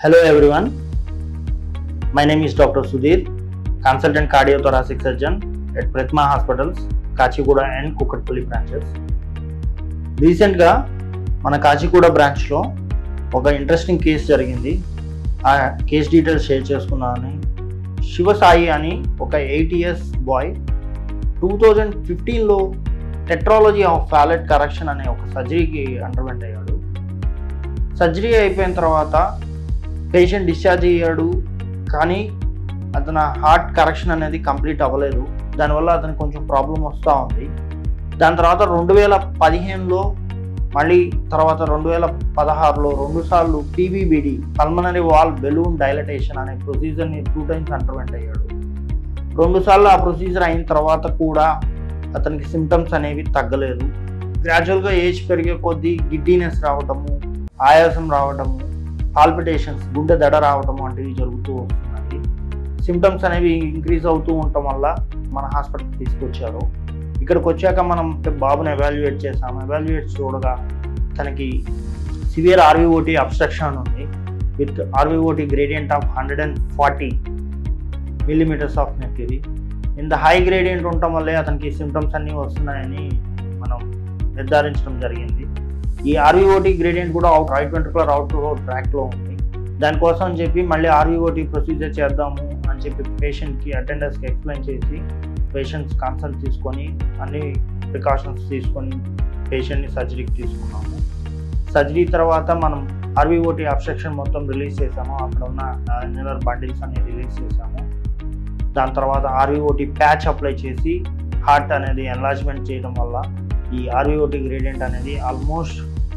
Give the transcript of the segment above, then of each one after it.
Hello everyone. My name is Dr. Sudhir, consultant cardiothoracic surgeon at Prathma Hospitals, Kachiguda and Kukatpally branches రీసెంట్గా మన కాచిగూడ బ్రాంచ్లో ఒక ఇంట్రెస్టింగ్ కేసు జరిగింది ఆ కేస్ డీటెయిల్స్ షేర్ చేసుకున్నానని శివసాయి అని ఒక eight years boy two thousand ఫిఫ్టీన్లో టెట్రాలజీ ఆఫ్ ఫ్యాలెట్ కరెక్షన్ అనే ఒక సర్జరీకి అండర్వెంట్ అయ్యాడు సర్జరీ అయిపోయిన తర్వాత పేషెంట్ డిశ్చార్జ్ అయ్యాడు కానీ అతని హార్ట్ కరెక్షన్ అనేది కంప్లీట్ అవ్వలేదు దానివల్ల అతనికి కొంచెం ప్రాబ్లం వస్తూ ఉంది దాని తర్వాత రెండు వేల పదిహేనులో మళ్ళీ తర్వాత రెండు వేల పదహారులో రెండు సార్లు PBBD pulmonary valve balloon dilatation అనే ప్రొసీజర్ని టూ టైమ్స్ అంటర్వెంట్ అయ్యాడు రెండు సార్లు ఆ ప్రొసీజర్ అయిన తర్వాత కూడా అతనికి సిమ్టమ్స్ అనేవి తగ్గలేదు గ్రాడ్యువల్గా ఏజ్ పెరిగే కొద్దీ గిడ్డీనెస్ రావటము ఆయాసం రావటము పాల్పిటేషన్స్ గుండె దడ రావటం వంటివి జరుగుతూ వస్తున్నాయి సిమ్టమ్స్ అనేవి ఇంక్రీజ్ అవుతూ ఉండటం వల్ల మన హాస్పిటల్కి తీసుకొచ్చారు ఇక్కడికి వచ్చాక మనం బాబుని ఎవాల్యుయేట్ చేసాము ఎవాల్యుయేట్ చూడగా తనకి సివియర్ ఆర్వీఓటీ అబ్స్ట్రక్షన్ ఉంది with RVOT gradient of hundred and forty millimetres of mercury ఇంత హై గ్రేడియంట్ ఉండటం వల్లే అతనికి సిమ్టమ్స్ అన్నీ వస్తున్నాయని మనం నిర్ధారించడం జరిగింది ఈ ఆర్వీఓటీ గ్రేడియంట్ కూడా అవుట్ రైట్ వెంట్రుకులర్ అవుట్ ట్రాక్లో ఉంది దానికోసం అని చెప్పి మళ్ళీ ఆర్వీఓటీ ప్రొసీజర్ చేద్దాము అని చెప్పి పేషెంట్కి అటెండర్స్కి ఎక్స్ప్లెయిన్ చేసి పేషెంట్స్ కన్సల్ట్ తీసుకొని అన్ని ప్రికాషన్స్ తీసుకొని పేషెంట్ని సర్జరీకి తీసుకున్నాము సర్జరీ తర్వాత మనం ఆర్వీఓటీ అబ్స్ట్రక్షన్ మొత్తం రిలీజ్ చేసాము అక్కడ ఉన్న ఇన్నర్ బండిల్స్ అన్ని రిలీజ్ చేసాము దాని తర్వాత ఆర్వీఓటీ ప్యాచ్ అప్లై చేసి హార్ట్ అనేది ఎన్లాజ్మెంట్ చేయడం వల్ల ఈ ఆర్వీఓటీ గ్రేడియంట్ అనేది ఆల్మోస్ట్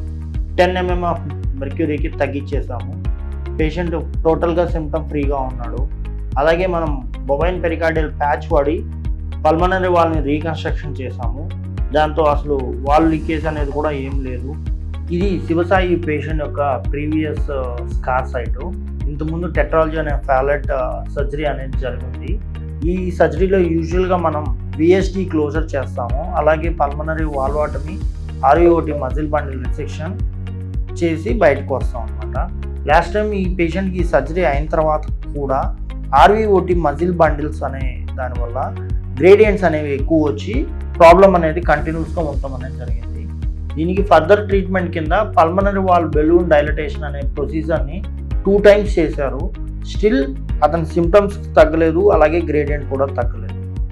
టెన్ ఎంఎం ఆఫ్ మెర్క్యూరీకి తగ్గించేసాము పేషెంట్ టోటల్గా సిమ్టమ్ ఫ్రీగా ఉన్నాడు అలాగే మనం బొబైన్ పెరికార్డియల్ ప్యాచ్ వాడి పల్మనరీ వాల్ని రీకన్స్ట్రక్షన్ చేసాము దాంతో అసలు వాల్ లీకేజ్ అనేది కూడా ఏం లేదు ఇది శివసాయి పేషెంట్ యొక్క ప్రీవియస్ స్కార్ సైట్ ఇంతకుముందు టెట్రాలజీ అనే ఫ్యాలెట్ సర్జరీ అనేది జరిగింది ఈ సర్జరీలో యూజువల్గా మనం విఎస్డి క్లోజర్ చేస్తాము అలాగే pulmonary valvotomy RVOT muscle bundle resection చేసి బయటకు వస్తాం అనమాట లాస్ట్ టైం ఈ పేషెంట్కి సర్జరీ అయిన తర్వాత కూడా ఆర్వీఓటి మజిల్ బండిల్స్ అనే దానివల్ల గ్రేడియంట్స్ అనేవి ఎక్కువ వచ్చి ప్రాబ్లం అనేది కంటిన్యూస్గా ఉండటం అనేది జరిగింది దీనికి ఫర్దర్ ట్రీట్మెంట్ కింద పల్మనరీ వాల్ బెలూన్ డైలటేషన్ అనే ప్రొసీజర్ని టూ టైమ్స్ చేశారు స్టిల్ అతని సిమ్టమ్స్ తగ్గలేదు అలాగే గ్రేడియంట్ కూడా తగ్గలేదు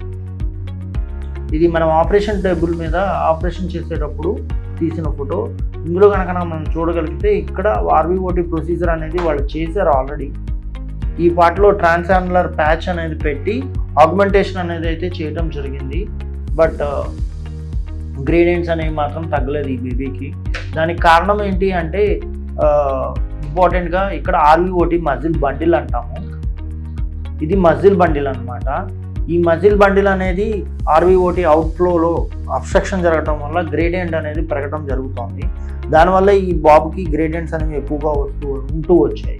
ఇది మనం ఆపరేషన్ టేబుల్ మీద ఆపరేషన్ చేసేటప్పుడు తీసిన ఫోటో ఇందులో కనుక మనం చూడగలిగితే ఇక్కడ ఆర్వీఓటీ ప్రొసీజర్ అనేది వాళ్ళు చేశారు ఆల్రెడీ ఈ పార్ట్లో ట్రాన్సాన్యులర్ ప్యాచ్ అనేది పెట్టి ఆగ్మెంటేషన్ అనేది అయితే చేయడం జరిగింది బట్ గ్రేడియంట్స్ అనేవి మాత్రం తగ్గలేదు ఈ బేబీకి దానికి కారణం ఏంటి అంటే ఇంపార్టెంట్గా ఇక్కడ ఆర్వీఓటీ మజిల్ బండిల్ అంటాము ఇది మజిల్ బండిల్ అనమాట ఈ మజిల్ బండిల్ అనేది ఆర్వీఓటీ అవుట్ఫ్లోలో అబ్స్ట్రక్షన్ జరగడం వల్ల గ్రేడియంట్ అనేది పెరగడం జరుగుతుంది దానివల్ల ఈ బాబుకి గ్రేడియంట్స్ అనేవి ఎక్కువగా వస్తూ ఉంటూ వచ్చాయి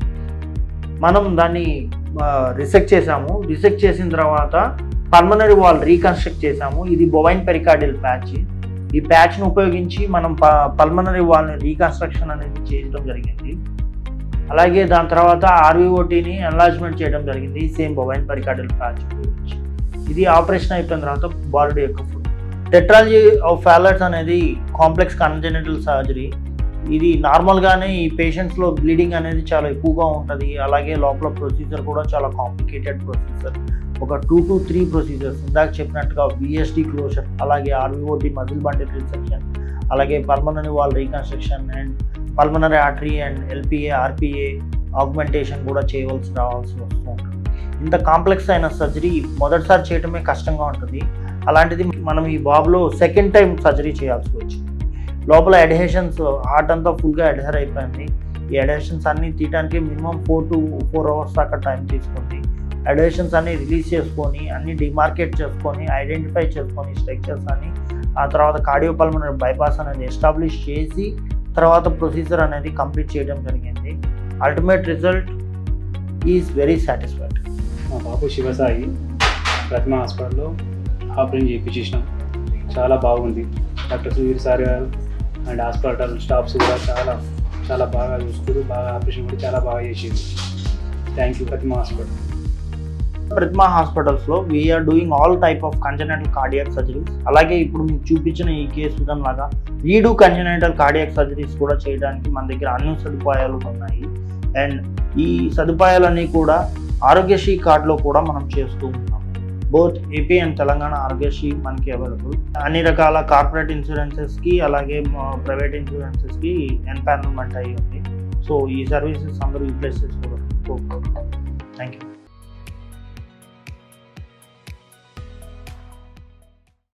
మనం దాన్ని రిసెక్ట్ చేసాము రిసెక్ట్ చేసిన తర్వాత పల్మనరీ వాల్ రీకన్స్ట్రక్ట్ చేసాము ఇది బొవైన్ పెరికార్డియల్ ప్యాచ్ ఈ ప్యాచ్ను ఉపయోగించి మనం ప పల్మనరీ వాల్ని రీకన్స్ట్రక్షన్ అనేది చేయడం జరిగింది అలాగే దాని తర్వాత ఆర్వీఓటీని ఎన్లాజ్మెంట్ చేయడం జరిగింది సేమ్ బొవైన్ పెరికార్డియల్ ప్యాచ్ ఉపయోగించి ఇది ఆపరేషన్ అయిపోయిన తర్వాత బాలుడి యొక్క ఫుడ్ టెట్రాలజీ ఆఫ్ ఫ్యాలర్స్ అనేది కాంప్లెక్స్ కన్జెనిటల్ సర్జరీ ఇది నార్మల్గానే ఈ పేషెంట్స్లో బ్లీడింగ్ అనేది చాలా ఎక్కువగా ఉంటుంది అలాగే లోపల ప్రొసీజర్ కూడా చాలా కాంప్లికేటెడ్ ప్రొసీజర్ ఒక టూ టు త్రీ ప్రొసీజర్స్ ఇందాక చెప్పినట్టుగా బిఎస్డి క్లోజర్ అలాగే ఆర్వీఓటి మజిల్ బండిల్ రిసెక్షన్ అలాగే pulmonary valve reconstruction and pulmonary artery and LPA RPA augmentation కూడా చేయవలసి రావాల్సి వస్తూ ఉంటుంది ఇంత కాంప్లెక్స్ అయిన సర్జరీ మొదటిసారి చేయడమే కష్టంగా ఉంటుంది అలాంటిది మనం ఈ బాబులో సెకండ్ టైం సర్జరీ చేయాల్సి వచ్చింది లోపల అడ్హేషన్స్ హార్ట్ అంతా ఫుల్గా అడ్హర్ అయిపోయింది ఈ అడ్హేషన్స్ అన్నీ తీయడానికి minimum four to four hours దాకా టైం తీసుకుంది అడ్హేషన్స్ అన్ని రిలీజ్ చేసుకొని అన్ని డిమార్కెట్ చేసుకొని ఐడెంటిఫై చేసుకొని స్ట్రక్చర్స్ అని ఆ తర్వాత కార్డియోపల్మనరీ బైపాస్ అనేది ఎస్టాబ్లిష్ చేసి తర్వాత ప్రొసీజర్ అనేది కంప్లీట్ చేయడం జరిగింది ultimate result is very satisfied మా బాబు శివసాయి ప్రతిమ హాస్పిటల్లో ఆపరేషన్ చేయించేసినాం చాలా బాగుంది డాక్టర్ సుధీర్ సార్ గారు అండ్ హాస్పిటల్ స్టాఫ్స్ కూడా చాలా చాలా బాగా చూసుకురు బాగా ఆపరేషన్ కూడా చాలా బాగా చేసింది thank you Prathima hospital Prathima హాస్పిటల్స్లో we're doing all type of congenital cardiac surgeries అలాగే ఇప్పుడు మీకు చూపించిన ఈ కేసు లాగా వీడు కంజనైటల్ కార్డియాక్ సర్జరీస్ కూడా చేయడానికి మన దగ్గర అన్ని సదుపాయాలు ఉన్నాయి అండ్ ఈ సదుపాయాలన్నీ కూడా ఆరోగ్యశ్రీ కార్డులో కూడా మనం చేస్తూ ఉన్నాం both AP and Telangana Aarogyasri మనకి అవైలబుల్ అన్ని రకాల కార్పొరేట్ ఇన్సూరెన్సెస్కి అలాగే ప్రైవేట్ ఇన్సూరెన్సెస్కి ఎన్పానల్మెంట్ అయ్యి ఉంది సో ఈ సర్వీసెస్ అందరూ యూటిలైజ్ చేసుకోవాలి థ్యాంక్ యూ